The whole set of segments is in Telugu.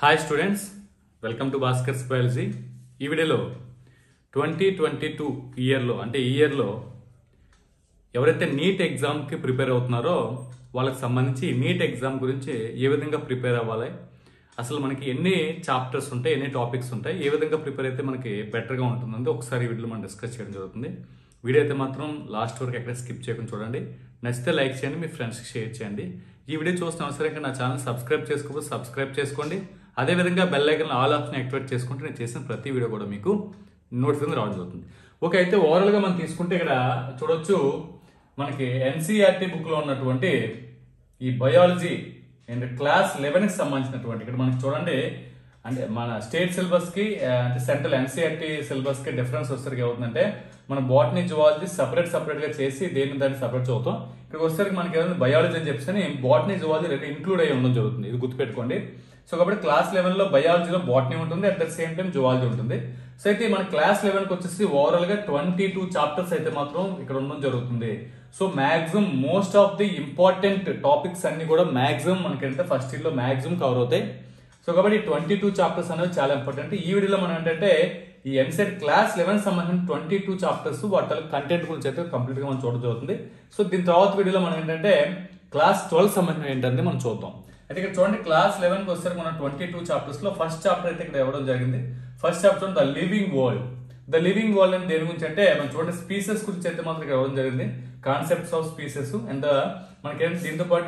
hi students welcome to Bhaskar's biology ఈ వీడియోలో ట్వంటీ ట్వంటీ టూ ఇయర్లో అంటే ఈ ఇయర్లో ఎవరైతే నీట్ ఎగ్జామ్కి ప్రిపేర్ అవుతున్నారో వాళ్ళకి సంబంధించి నీట్ ఎగ్జామ్ గురించి ఏ విధంగా ప్రిపేర్ అవ్వాలి అసలు మనకి ఎన్ని చాప్టర్స్ ఉంటాయి ఎన్ని టాపిక్స్ ఉంటాయి ఏ విధంగా ప్రిపేర్ అయితే మనకి బెటర్గా ఉంటుందని ఒకసారి ఈ వీడియోలో మనం డిస్కస్ చేయడం జరుగుతుంది వీడియో అయితే మాత్రం లాస్ట్ వరకు ఎక్కడ స్కిప్ చేయకుండా చూడండి నచ్చితే లైక్ చేయండి మీ ఫ్రెండ్స్కి షేర్ చేయండి ఈ వీడియో చూసిన అవసరంగా నా ఛానల్ సబ్స్క్రైబ్ చేసుకోకపోతే సబ్స్క్రైబ్ చేసుకోండి అదేవిధంగా bell icon all option activate చేసుకుంటే నేను చేసిన ప్రతి వీడియో కూడా మీకు నోటిఫికేషన్ రావడం జరుగుతుంది ఓకే అయితే ఓవరాల్గా మనం తీసుకుంటే ఇక్కడ చూడొచ్చు మనకి ఎన్సీఆర్టీ బుక్లో ఉన్నటువంటి ఈ బయాలజీ అండ్ క్లాస్ లెవెన్కి సంబంధించినటువంటి ఇక్కడ మనకి చూడండి అంటే మన స్టేట్ సిలబస్ కి ఆ, అంటే సెంట్రల్ ఎన్సీఆర్టీ సిలబస్ కి డిఫరెన్స్ వచ్చేసరికి ఏమవుతుందంటే మన బాటనీ జువాలజీ సపరేట్ సపరేట్ గా చేసి దేని దాన్ని సపరేట్ చదువుతాం ఇక్కడ వచ్చేసరికి మనకి ఏదైనా బయాలజీ అని చెప్పేసి బాటనీ జువాలజీ రెండు ఇంక్లూడ్ అయ్యి ఉండడం జరుగుతుంది ఇది గుర్తుపెట్టుకోండి సో కాబట్టి క్లాస్ లెవెన్ లో బయాలజీలో బాటనీ ఉంటుంది at the same time zoology ఉంటుంది సో అయితే మన క్లాస్ లెవెన్ కి వచ్చేసి ఓవరాల్ గా ట్వంటీ టూ చాప్టర్స్ అయితే మాత్రం ఇక్కడ ఉండడం జరుగుతుంది so maximum most of the important topics అన్ని కూడా మాక్సిమం మనకంటే ఫస్ట్ ఇయర్ లో మాక్సిమం కవర్ అవుతాయి సో కాబట్టి ట్వంటీ టూ చాప్టర్స్ అనేవి చాలా ఇంపార్టెంట్ ఈ వీడియోలో మనం ఏంటంటే ఈ ఎంసెట్ క్లాస్ లెవెన్ సంబంధించిన ట్వంటీ టూ చాప్టర్స్ వాటి కంటెంట్ గురించి అయితే కంప్లీట్ గా మనం చూడడం జరుగుతుంది సో దీని తర్వాత వీడియోలో మనం ఏంటంటే క్లాస్ ట్వెల్వ్ సంబంధించిన ఏంటంటే మనం చూద్దాం అయితే ఇక్కడ చూడండి క్లాస్ లెవెన్ కి వచ్చేసరికి మన ట్వంటీ టూ చాప్టర్స్ లో ఫస్ట్ చాప్టర్ అయితే ఇక్కడ ఇవ్వడం జరిగింది first chapter the living world the living world అని దేని గురించి అంటే మనం చూడండి స్పీసెస్ గురించి అయితే మాత్రం ఇక్కడ ఇవ్వడం జరిగింది కాన్సెప్ట్స్ ఆఫ్ స్పీసెస్ అండ్ మనకి దీంతో పాటు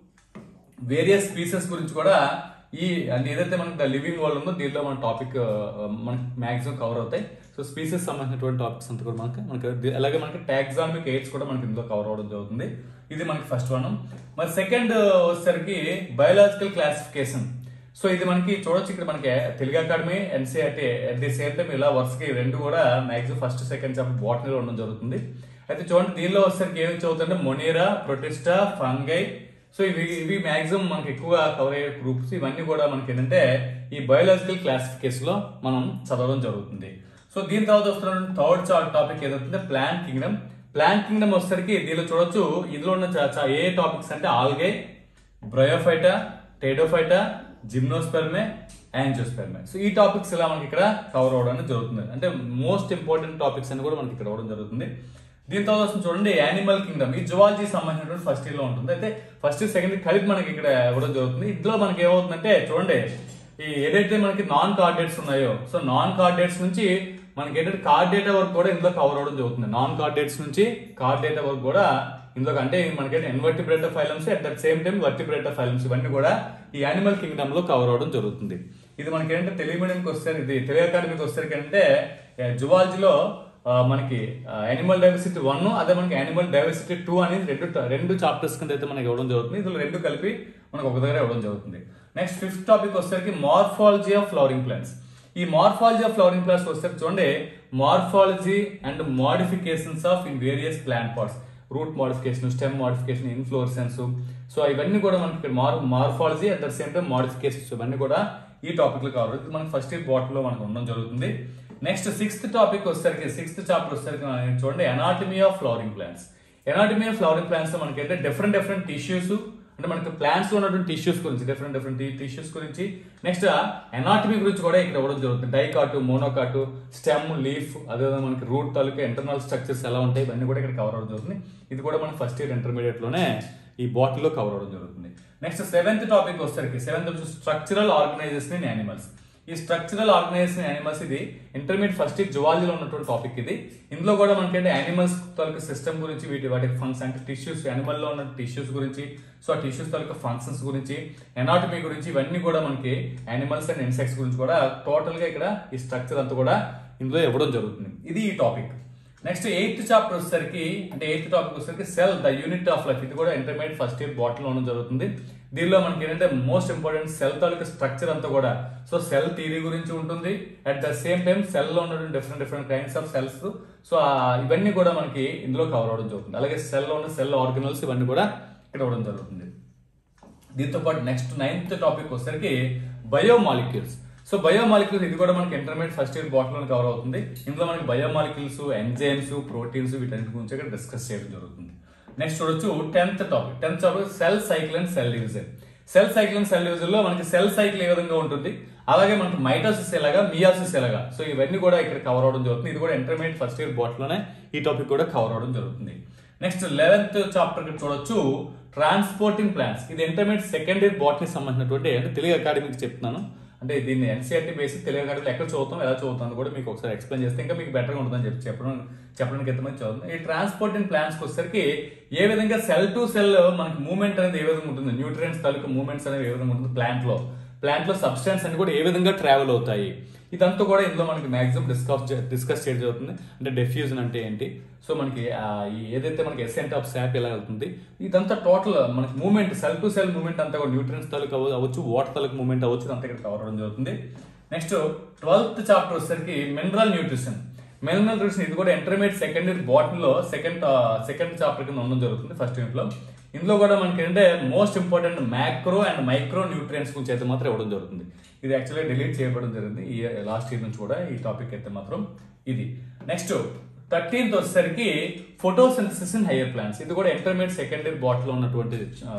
వేరియస్ స్పీసెస్ గురించి కూడా ఈ అంటే ఏదైతే మనకి ద లివింగ్ వరల్డ్ ఉందో దీంట్లో మన టాపిక్ మనకి మాక్సిమం కవర్ అవుతాయి సో స్పీసెస్ సంబంధించినటువంటి టాపిక్స్ అంతా కూడా మనకి మనకి ది- అలాగే మనకి టాక్సామిక్ ఎయిడ్స్ కూడా మనకి ఇందులో కవర్ అవడం జరుగుతుంది ఇది మనకి ఫస్ట్ వన్ మరి సెకండ్ వచ్చేసరికి బయోలాజికల్ క్లాసిఫికేషన్ సో ఇది మనకి చూడొచ్చు ఇక్కడ మనకి Telugu academy NCERT at the same time ఇలా వరుసకి రెండు కూడా మాక్సిమం ఫస్ట్ సెకండ్ చాప్టర్ బాటనీలో ఉండడం జరుగుతుంది అయితే చూడండి దీనిలో వచ్చేసరికి ఏమి చదువుతుంటే మొనీరా ప్రొటిస్టా ఫంగై సో ఇవి ఇవి మాక్సిమం మనకి ఎక్కువగా కవర్ అయ్యే గ్రూప్స్ ఇవన్నీ కూడా మనకి ఏంటంటే ఈ బయోలాజికల్ క్లాసిఫికేషన్ లో మనం చదవడం జరుగుతుంది సో దీని తర్వాత వస్తున్న థర్డ్ టాపిక్ ఏదవుతుంటే ప్లాంట్ కింగ్డమ్ ప్లాంట్ కింగ్డమ్ వచ్చేసరికి దీనిలో చూడొచ్చు ఇందులో ఉన్న చా- చా- ఏ టాపిక్స్ అంటే algae bryophyta pteridophyta gymnospermae angiospermae so ఈ టాపిక్స్ ఇలా మనకి ఇక్కడ కవర్ అవడం అనేది జరుగుతుంది అంటే మోస్ట్ ఇంపార్టెంట్ టాపిక్స్ అని కూడా మనకి ఇక్కడ అవడం జరుగుతుంది దీని తర్వాత వస్తుంది చూడండి యానిమల్ కింగ్డమ్ ఈ జువాలజీ సంబంధించినటువంటి ఫస్ట్ ఇయర్ లో ఉంటుంది అయితే ఫస్ట్ ఇయర్ సెకండ్ ఇయర్ కలిపి మనకి ఇక్కడ ఇవ్వడం జరుగుతుంది ఇందులో మనకి ఏమవుతుందంటే చూడండి ఈ ఏదైతే మనకి నాన్ కార్డేట్స్ ఉన్నాయో సో నాన్ కార్డేట్స్ నుంచి మనకి ఏంటంటే కార్డ్ డేటా వరకు కూడా ఇందులో కవర్ అవడం జరుగుతుంది నాన్ కార్డేట్స్ నుంచి కార్డ్ డేటా వరకు కూడా ఇందులో అంటే మనకి invertebrate phylums at that same time vertebrate phylums ఇవన్నీ కూడా ఈ యానిమల్ కింగ్డమ్ లో కవర్ అవడం జరుగుతుంది ఇది మనకి ఏంటంటే తెలుగు మీడియంకి వస్తే ఇది తెలుగు అకాడమీకి వచ్చేసరికి అంటే జువాలజీలో ఆ, మనకి యానిమల్ డైవర్సిటీ వన్ అదే మనకి యానిమల్ డైవర్సిటీ టూ అనేది రెండు రెండు చాప్టర్స్ కింద అయితే మనకి ఇవ్వడం జరుగుతుంది ఇందులో రెండు కలిపి మనకు ఒక దగ్గర ఇవ్వడం జరుగుతుంది నెక్స్ట్ ఫిఫ్త్ టాపిక్ వచ్చేసరికి మార్ఫాలజీ ఆఫ్ ఫ్లవరింగ్ ప్లాంట్స్ ఈ మార్ఫాలజీ ఆఫ్ ఫ్లవరింగ్ ప్లాంట్స్ వస్తే చూడండి morphology and modifications of in various plant parts root modification stem modification inflorescence so ఇవన్నీ కూడా మనకి ఇక్కడ మార్ morphology at the same time modifications ఇవన్నీ కూడా ఈ టాపిక్ లో కవర్ అవుతుంది మనకి ఫస్ట్ ఇయర్ బాటిల్ లో మనకు ఉండడం జరుగుతుంది నెక్స్ట్ సిక్స్త్ టాపిక్ వచ్చేసరికి సిక్స్త్ చాప్టర్ వచ్చేసరికి మనకి చూడండి anatomy of flowering plants anatomy of flowering plants లో మనకి అయితే డిఫరెంట్ డిఫరెంట్ టిష్యూస్ అంటే మనకి ప్లాంట్స్ లో ఉన్నటువంటి టిష్యూస్ గురించి డిఫరెంట్ డిఫరెంట్ టిష్యూస్ గురించి నెక్స్ట్ ఎనాటమీ గురించి కూడా ఇక్కడ ఇవ్వడం జరుగుతుంది డైకాటు మోనోకాటు స్టెమ్ లీఫ్ అదేవిధంగా మనకి రూట్ తాలూకా ఇంటర్నల్ స్ట్రక్చర్స్ ఎలా ఉంటాయి ఇవన్నీ కూడా ఇక్కడ కవర్ అవడం జరుగుతుంది ఇది కూడా మన ఫస్ట్ ఇయర్ ఇంటర్మీడియట్ లోనే ఈ బాటిల్ లో కవర్ అవడం జరుగుతుంది నెక్స్ట్ సెవెంత్ టాపిక్ వచ్చేసరికి seventh structural organisation in animals ఈ స్ట్రక్చరల్ ఆర్గనైజేషన్ యానిమల్స్ ఇది ఇంటర్మీడియట్ ఫస్ట్ ఇయర్ జువాలజీలో ఉన్నటువంటి టాపిక్ ఇది ఇందులో కూడా మనకి అంటే యానిమల్స్ తాలూకా సిస్టమ్ గురించి వీటి వాటి ఫంక్షన్ అంటే టిష్యూస్ యానిమల్ లో ఉన్న టిష్యూస్ గురించి సో ఆ టిష్యూస్ తాలూకా ఫంక్షన్స్ గురించి ఎనాటమీ గురించి ఇవన్నీ కూడా మనకి యానిమల్స్ అండ్ ఇన్సెక్ట్స్ గురించి కూడా టోటల్ గా ఇక్కడ ఈ స్ట్రక్చర్ అంతా కూడా ఇందులో ఇవ్వడం జరుగుతుంది ఇది ఈ టాపిక్ నెక్స్ట్ ఎయిత్ చాప్టర్ వచ్చేసరికి అంటే ఎయిత్ టాపిక్ వచ్చేసరికి cell the unit of life ఇది కూడా ఇంటర్మీడియట్ ఫస్ట్ ఇయర్ బాటిల్ ఉండడం జరుగుతుంది దీనిలో మనకి ఏంటంటే మోస్ట్ ఇంపార్టెంట్ సెల్ తాలూకా స్ట్రక్చర్ అంతా కూడా సో సెల్ థియరీ గురించి ఉంటుంది at the same time cell లో ఉన్న different different kinds of cells so ఇవన్నీ కూడా మనకి ఇందులో కవర్ అవడం జరుగుతుంది అలాగే సెల్ లో ఉన్న సెల్ ఆర్గనల్స్ ఇవన్నీ కూడా ఇక్కడ ఇవ్వడం జరుగుతుంది దీంతో పాటు నెక్స్ట్ నైన్త్ టాపిక్ వచ్చేసరికి బయోమాలిక్యూల్స్ సో బయోమాలిక్యూల్స్ ఇది కూడా మనకి ఇంటర్మీడియట్ ఫస్ట్ ఇయర్ బాటిల్ లో కవర్ అవుతుంది ఇందులో మనకి బయోమాలిక్యూల్స్ ఎంజైమ్స్ ప్రోటీన్స్ వీటన్నిటి గురించి ఇక్కడ డిస్కస్ చేయడం జరుగుతుంది నెక్స్ట్ చూడొచ్చు tenth topic tenth topic cell cycle and cell division cell cycle and cell division లో మనకి సెల్ సైకిల్ ఏ విధంగా ఉంటుంది అలాగే మనకి మైటోసిస్ ఎలాగా మియాసిస్ ఎలాగా సో ఇవన్నీ కూడా ఇక్కడ కవర్ అవడం జరుగుతుంది ఇది కూడా ఇంటర్మీడియట్ ఫస్ట్ ఇయర్ బాట్ లోనే ఈ టాపిక్ కూడా కవర్ అవడం జరుగుతుంది నెక్స్ట్ లెవెన్త్ చాప్టర్ చూడొచ్చు ట్రాన్స్పోర్టింగ్ ప్లాన్స్ ఇది ఇంటర్మీడియట్ సెకండ్ ఇయర్ బాట్ని సంబంధించినటువంటి అంటే తెలుగు అకాడమీకి చెప్తున్నాను అంటే దీన్ని ఎన్సీఆర్టీ బేసిక్ తెలుగు అకాడమీలో ఎక్కడ చదువుతాం ఎలా చదువుతాం కూడా మీకు ఒకసారి ఎక్స్ప్లెయిన్ చేస్తే ఇంకా మీకు బెటర్గా ఉంటుందని చెప్పి చెప్పడం చెప్పడానికి ఎంతమంది చదువుతుంది ఈ ట్రాన్స్పోర్టింగ్ ప్లాన్స్కి వచ్చేసరికి ఏ విధంగా సెల్ టు సెల్ మనకి మూవ్మెంట్ అనేది ఏ విధంగా ఉంటుంది న్యూట్రియన్స్ తాలూకు మూవ్మెంట్స్ అనేవి ఏ విధంగా ఉంటుంది ప్లాంట్ లో ప్లాంట్ లో సబ్స్టెన్స్ అని కూడా ఏ విధంగా ట్రావెల్ అవుతాయి ఇదంతా కూడా ఇందులో మనకి మాక్సిమం డిస్కస్ డిస్కస్ చేయడం జరుగుతుంది అంటే డెఫ్యూజన్ అంటే ఏంటి సో మనకి ఆ, ఈ ఏదైతే మనకి ఎసెంట్ ఆఫ్ శాప్ ఎలా వెళ్తుంది ఇదంతా టోటల్ మనకి movement cell to cell movement అంతా కూడా న్యూట్రియన్స్ తాలూకు అవ్వ- అవ్వచ్చు వాటర్ తాలూకు మూవ్మెంట్ అవ్వచ్చు ఇదంతా ఇక్కడ కవర్ అవడం జరుగుతుంది నెక్స్ట్ ట్వెల్త్ చాప్టర్ వచ్చేసరికి మినరల్ న్యూట్రిషన్ మినరల్ న్యూట్రిషన్ ఇది కూడా ఇంటర్మీడియట్ సెకండ్ ఇయర్ బాటిల్ లో సెకండ్ సెకండ్ చాప్టర్ కింద ఉండడం జరుగుతుంది ఫస్ట్ యూనిట్ లో ఇందులో కూడా మనకి ఏంటంటే most important macro and micro nutrients గురించి అయితే మాత్రం ఇవ్వడం జరుగుతుంది ఇది యాక్చువల్గా డిలీట్ చేయబడడం జరిగింది ఈ లాస్ట్ ఇయర్ నుంచి కూడా ఈ టాపిక్ అయితే మాత్రం ఇది నెక్స్ట్ థర్టీన్త్ వచ్చేసరికి ఫోటోసింథసిస్ ఇన్ హైయర్ ప్లాంట్స్ ఇది కూడా ఇంటర్మీడియట్ సెకండ్ ఇయర్ బాటిల్ ఉన్నటువంటి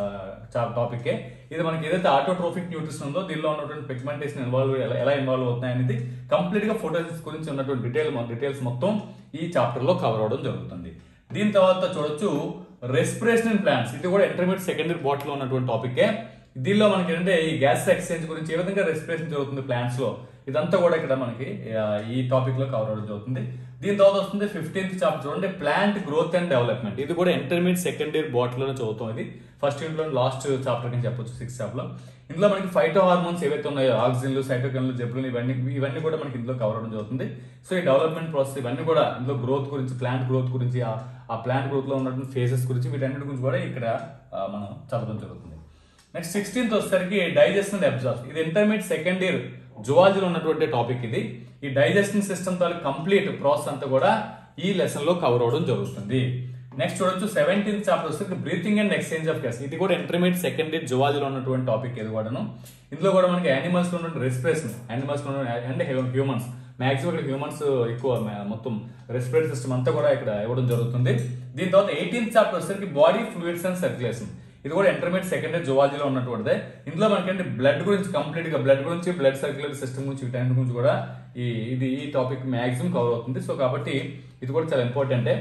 టాపిక్ ఇది మనకి ఏదైతే ఆటోట్రోఫిక్ న్యూట్రిషన్ ఉందో దీనిలో ఉన్నటువంటి పిగ్మెంటేషన్ ఇన్వాల్వ్ ఎలా ఎలా ఇన్వాల్వ్ అవుతున్నాయి అనేది కంప్లీట్ గా ఫోటోసిస్ గురించి ఉన్నటువంటి డీటెయిల్ డీటెయిల్స్ మొత్తం ఈ చాప్టర్ లో కవర్ అవడం జరుగుతుంది దీని తర్వాత చూడొచ్చు రెస్పిరేషన్ ఇన్ ప్లాంట్స్ ఇది కూడా ఇంటర్మీడియట్ సెకండ్ ఇయర్ బాటిల్ లో ఉన్నటువంటి టాపిక్ దీనిలో మనకి ఏంటంటే ఈ గ్యాస్ ఎక్స్చేంజ్ గురించి ఏ విధంగా రెస్పిరేషన్ జరుగుతుంది ప్లాంట్స్ లో ఇదంతా కూడా ఇక్కడ మనకి ఆ, ఈ టాపిక్ లో కవర్ అవడం జరుగుతుంది దీని తర్వాత వస్తుంది ఫిఫ్టీన్త్ చాప్టర్ చూడండి ప్లాంట్ గ్రోత్ అండ్ డెవలప్మెంట్ ఇది కూడా ఇంటర్మీడియట్ సెకండ్ ఇయర్ బాటిల్ లోనే చదువుతాం ఇది ఫస్ట్ యూనిట్ లో లాస్ట్ చాప్టర్ కింద చెప్పొచ్చు సిక్స్ చాప్టర్ లో ఇందులో మనకి ఫైటో హార్మోన్స్ ఏవైతే ఉన్నాయో ఆక్సిజన్లు సైటోకన్లు జబ్బులు ఇవన్నీ ఇవన్నీ కూడా మనకి ఇందులో కవర్ అవడం జరుగుతుంది సో ఈ డెవలప్మెంట్ ప్రాసెస్ ఇవన్నీ కూడా ఇందులో గ్రోత్ గురించి ప్లాంట్ గ్రోత్ గురించి ఆ- ఆ ప్లాంట్ గ్రోత్ లో ఉన్నటువంటి ఫేజెస్ గురించి వీటన్నిటి గురించి కూడా ఇక్కడ ఆ, మనం చదవడం జరుగుతుంది నెక్స్ట్ సిక్స్టీన్త్ వచ్చేసరికి డైజెషన్ అండ్ అబ్జార్బ్ ఇది ఇంటర్మీడియట్ సెకండ్ ఇయర్ జువాలజీలో ఉన్నటువంటి టాపిక్ ఇది ఈ డైజెషన్ సిస్టమ్ తాలూకు కంప్లీట్ ప్రాసెస్ అంతా కూడా ఈ లెసన్ లో కవర్ అవడం జరుగుతుంది నెక్స్ట్ చూడొచ్చు సెవెంటీన్త్ చాప్టర్ వస్తే breathing and exchange of gas ఇది కూడా ఇంటర్మీడియట్ సెకండ్ ఇయర్ జువాలజీలో ఉన్నటువంటి టాపిక్ ఇది కూడాను ఇందులో కూడా మనకి యానిమల్స్ లో ఉన్న రెస్పిరేషన్ యానిమల్స్ లో అండ్ హ్యూమన్స్ మాక్సిమం ఇక్కడ హ్యూమన్స్ ఎక్కువ మ- మొత్తం రెస్పిరేటరీ సిస్టమ్ అంతా కూడా ఇక్కడ ఇవ్వడం జరుగుతుంది దీని తర్వాత ఎయిటీన్త్ చాప్టర్ వచ్చేసరికి బాడీ ఫ్లూయిడ్స్ అండ్ సర్క్యులేషన్ ఇది కూడా ఇంటర్మీడియట్ సెకండ్ ఇయర్ జువాలజీలో ఉన్నటువంటిదే ఇందులో మనకంటే బ్లడ్ గురించి కంప్లీట్ గా బ్లడ్ గురించి బ్లడ్ సర్క్యులేటరీ సిస్టమ్ గురించి వీటన్నిటి గురించి కూడా ఈ ఇది ఈ టాపిక్ మాక్సిమం కవర్ అవుతుంది సో కాబట్టి ఇది కూడా చాలా ఇంపార్టెంటే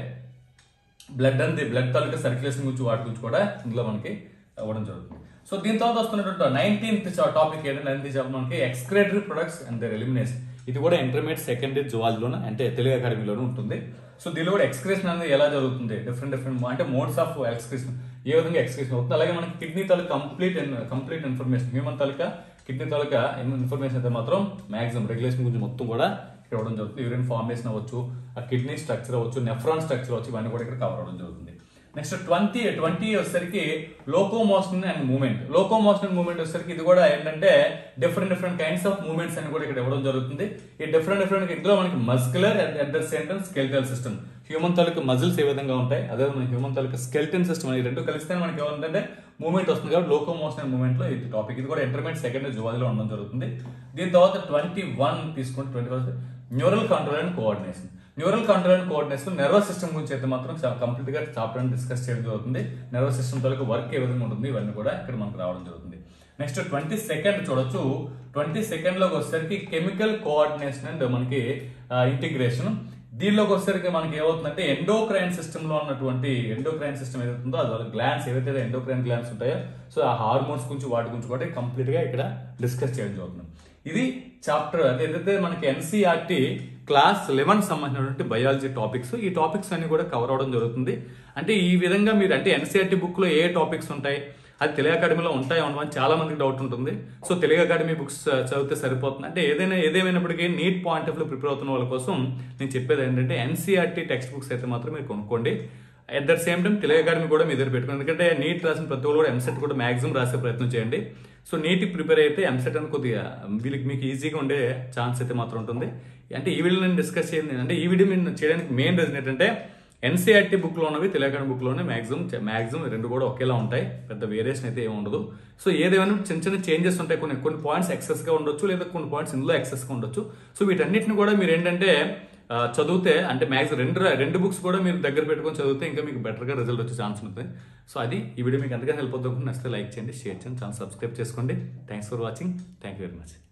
బ్లడ్ అంది బ్లడ్ తాలూకా సర్క్యులేషన్ గురించి వాటి గురించి కూడా ఇందులో మనకి అవ్వడం జరుగుతుంది సో దీని తర్వాత వస్తున్నటువంటి నైన్టీన్త్ టాపిక్ ఏంటంటే నైన్త్ చాప్టర్ మనకి excretory products and their elimination ఇది కూడా ఇంటర్మీడియట్ సెకండ్ ఇయర్ జువాలజీలోనే అంటే తెలుగు అకాడమీలోనే ఉంటుంది సో దీనిలో కూడా ఎక్స్క్రేషన్ అనేది ఎలా జరుగుతుంది డిఫరెంట్ డిఫరెంట్ అంటే మోడ్స్ ఆఫ్ ఎక్స్క్రేషన్ ఏ విధంగా ఎక్స్క్రేషన్ అవుతుంది అలాగే మనకి కిడ్నీ తాలూకా కంప్లీట్ కంప్లీట్ ఇన్ఫర్మేషన్ హ్యూమన్ తాలూకా కిడ్నీ తాలూకా ఇన్ఫర్మేషన్ అయితే మాత్రం మాక్సిమం రెగ్యులేషన్ గురించి మొత్తం కూడా ఇక్కడ ఇవ్వడం జరుగుతుంది యూరిన్ ఫార్మేషన్ అవ్వచ్చు ఆ కిడ్నీ స్ట్రక్చర్ అవ్వచ్చు నెఫ్రాన్ స్ట్రక్చర్ అవ్వచ్చు ఇవన్నీ కూడా ఇక్కడ కవర్ అవ్వడం జరుగుతుంది నెక్స్ట్ ట్వంటీ ట్వంటీ వచ్చేసరికి locomotion and movement locomotion and movement వచ్చేసరికి ఇది కూడా ఏంటంటే different different kinds of movements అని కూడా ఇక్కడ ఇవ్వడం జరుగుతుంది ఈ డిఫరెంట్ డిఫరెంట్ ఇందులో మనకి muscular and at the same time skeletal system human తాలూకు మజిల్స్ ఏ విధంగా ఉంటాయి అదే మన హ్యూమన్ తాలూకు స్కెల్టన్ సిస్టమ్ ఈ రెండు కలిస్తే మనకి ఏమంటే మూవ్మెంట్ వస్తుంది కాబట్టి లోకోమోషన్ అండ్ మూవ్మెంట్ లో ఇది టాపిక్ ఇది కూడా ఇంటర్మీడియట్ సెకండ్ జువాదిలో ఉండడం జరుగుతుంది దీని తర్వాత ట్వంటీ వన్ తీసుకుంటే twenty one neural control and coordination neural control and coordination nervous system గురించి అయితే మాత్రం కంప్లీట్ గా చాప్టర్ డిస్కస్ చేయడం జరుగుతుంది నర్వస్ సిస్టమ్ తాలూకు వర్క్ ఏ విధంగా ఉంటుంది ఇవన్నీ కూడా ఇక్కడ మనకు రావడం జరుగుతుంది నెక్స్ట్ ట్వంటీ సెకండ్ చూడొచ్చు ట్వంటీ సెకండ్ లోకి వచ్చేసరికి కెమికల్ కోఆర్డినేషన్ అండ్ మనకి ఇంటిగ్రేషన్ దీనిలోకి వచ్చేసరికి మనకి ఏమవుతుందంటే ఎండోక్రైన్ సిస్టమ్ లో ఉన్నటువంటి ఎండోక్రైన్ సిస్టమ్ ఏదైతే ఉందో అది గ్లాన్స్ ఏవైతే ఎండోక్రైన్ గ్లాన్స్ ఉంటాయో సో ఆ హార్మోన్స్ గురించి వాటి గురించి కూడా కంప్లీట్ గా ఇక్కడ డిస్కస్ చేయడం జరుగుతుంది ఇది చాప్టర్ అంటే ఏదైతే మనకి ఎన్సీఆర్టీ క్లాస్ లెవెన్ సంబంధించినటువంటి బయాలజీ టాపిక్స్ ఈ టాపిక్స్ అన్ని కూడా కవర్ అవడం జరుగుతుంది అంటే ఈ విధంగా మీరు అంటే ఎన్సీఆర్టీ బుక్ లో ఏ టాపిక్స్ ఉంటాయి అది తెలుగు అకాడమీలో ఉంటాయి ఉండమని చాలా మందికి డౌట్ ఉంటుంది సో తెలుగు అకాడమీ బుక్స్ చదివితే సరిపోతుంది అంటే ఏదైనా ఏదేమైనప్పటికీ నీట్ పాయింట్ ఆఫ్ లో ప్రిపేర్ అవుతున్న వాళ్ళ కోసం నేను చెప్పేది ఏంటంటే ఎన్సీఆర్టీ టెక్స్ట్ బుక్స్ అయితే మాత్రం మీరు కొనుక్కోండి at the same time Telugu Academy కూడా మీ దగ్గర పెట్టుకోండి ఎందుకంటే నీట్ రాసిన ప్రతి ఒక్కరు కూడా ఎంసెట్ కూడా మాక్సిమం రాసే ప్రయత్నం చేయండి సో నీట్ ప్రిపేర్ అయితే ఎంసెట్ అని కొద్దిగా వీళ్ళకి మీకు ఈజీగా ఉండే ఛాన్స్ అయితే మాత్రం ఉంటుంది అంటే ఈ వీడియో నేను డిస్కస్ చేయండి అంటే ఈ వీడియో నేను చేయడానికి మెయిన్ రీజన్ ఏంటంటే ఎన్సీఆర్టీ బుక్ లో ఉన్నవి తెలంగాణ బుక్ లోనే మాక్సిమం మాక్సిమం రెండు కూడా ఒకేలా ఉంటాయి పెద్ద వేరియేషన్ అయితే ఏమి ఉండదు సో ఏదేమైనా చిన్న చిన్న చేంజెస్ ఉంటాయి కొన్ని కొన్ని పాయింట్స్ ఎక్సెస్ గా ఉండొచ్చు లేదా కొన్ని పాయింట్స్ ఇందులో ఎక్సెస్ గా ఉండొచ్చు సో వీటన్నిటిని కూడా మీరు ఏంటంటే ఆ, చదివితే అంటే మ్యాథ్స్ రెండు రెండు బుక్స్ కూడా మీరు దగ్గర పెట్టుకొని చదివితే ఇంకా మీకు బెటర్గా రిజల్ట్ వచ్చే ఛాన్స్ ఉంటుంది సో అది ఈ వీడియో మీకు ఎంతగా హెల్ప్ అవుతుంది నచ్చితే లైక్ చేయండి షేర్ చేయండి ఛానల్ సబ్స్క్రైబ్ చేసుకోండి thanks for watching thank you very much